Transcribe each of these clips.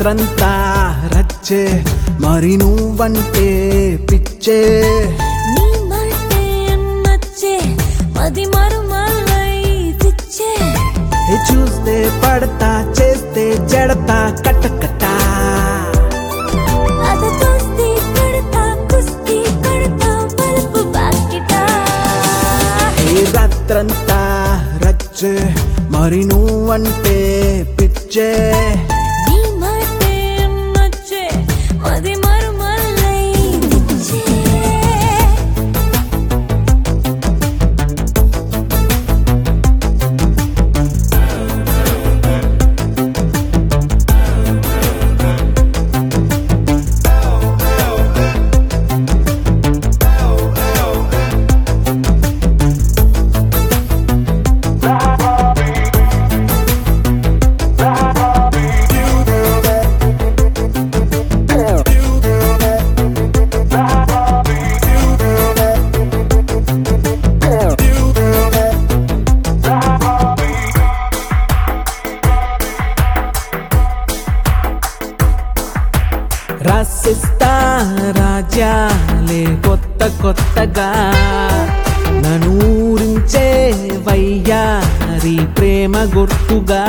రాత్రంతా రచ్చే మరి నువ్వంటే పిచ్చే నీ మాటే నచ్చే మది మరుమలై తెచ్చే ఏ చూస్తే పడతా చేస్తే జడతా కట్టకట్ట అద చూస్తే కడతా కుస్తీ కడతా బలుపు బాకిట ఏ రాత్రంతా రచ్చే మరి నువ్వంటే పిచ్చే నీ మాటే నచ్చే మది మరుమలై తెచ్చే రాసిస్తా రాజ్యాలే కొత్త కొత్తగా నన్ను ఊరించే వయ్యారి ప్రేమ గుర్తుగా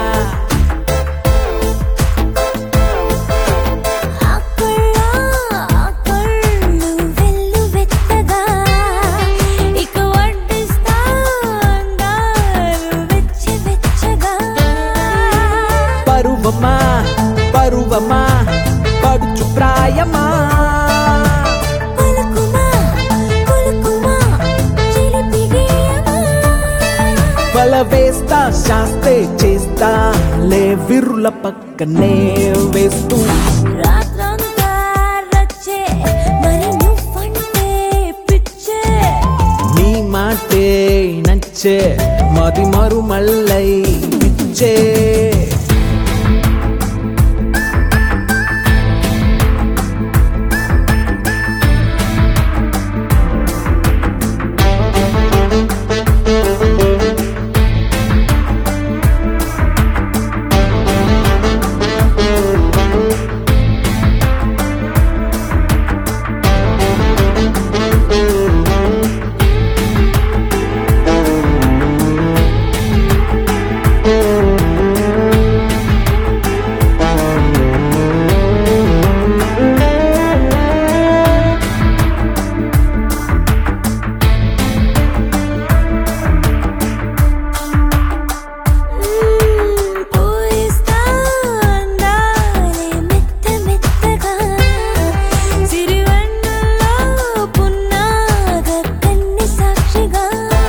ఆకళ్ళ ఆకళ్ళు వెల్లువెత్తగా ఇక వడ్డిస్తా అందాలు వెచ్చ వెచ్చగా పరువమా పరువమా పడుచు ప్రాయమా పలుకుమా పలుకుమా చిలిపి గేయమా వల వేస్తా శాస్తే చేస్తా లే విరుల పక్కనే వేస్తూ రాత్రంతా రచ్చే మరి నువ్వంటే పిచ్చే నీ మాటే నచ్చే మది మరుమల్లై పిచ్చే పూయిస్తా అందాలే మెత్త మెత్తగా సిరివెన్నెల్లో పున్నాగ కన్నె సాక్షిగా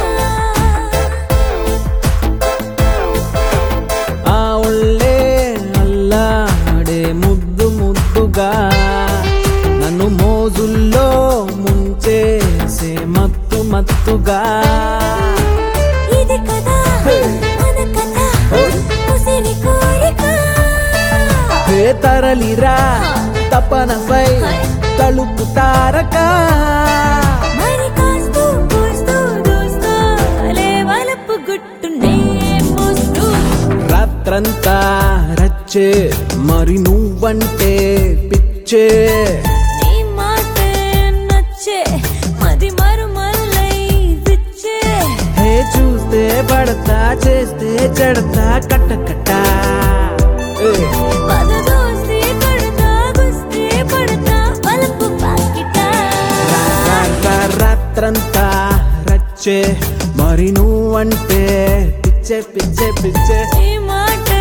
ఆ ఒళ్ళే అల్లాడే ముద్దు ముద్దుగా నన్ను మోజుల్లో ముంచేసే మత్తు మత్తుగా ఇది కదా మన కథ ఉసిరి కోరిక హే తరలిరా తపనపై తలుపు తారక మరి కాస్తూ కూస్తూ దూస్తూ లేవలపు గుట్టునే పూస్తూ రాత్రంతా రచ్చే మరి నువ్వంటే పిచ్చే నీ మాటే నచ్చే మది మరుమల్లై విచ్చే హే చూస్తే పడతా చేస్తే చెడతా కట్ట కట్ట ఏ, పద దోస్తే పడతా గుస్తే పడతా బలపు పాకిట రా, రా, రా, రాత్రంతా రచ్చే మరి నువ్వంటే పిచ్చే పిచ్చే పిచ్చే నీ మాట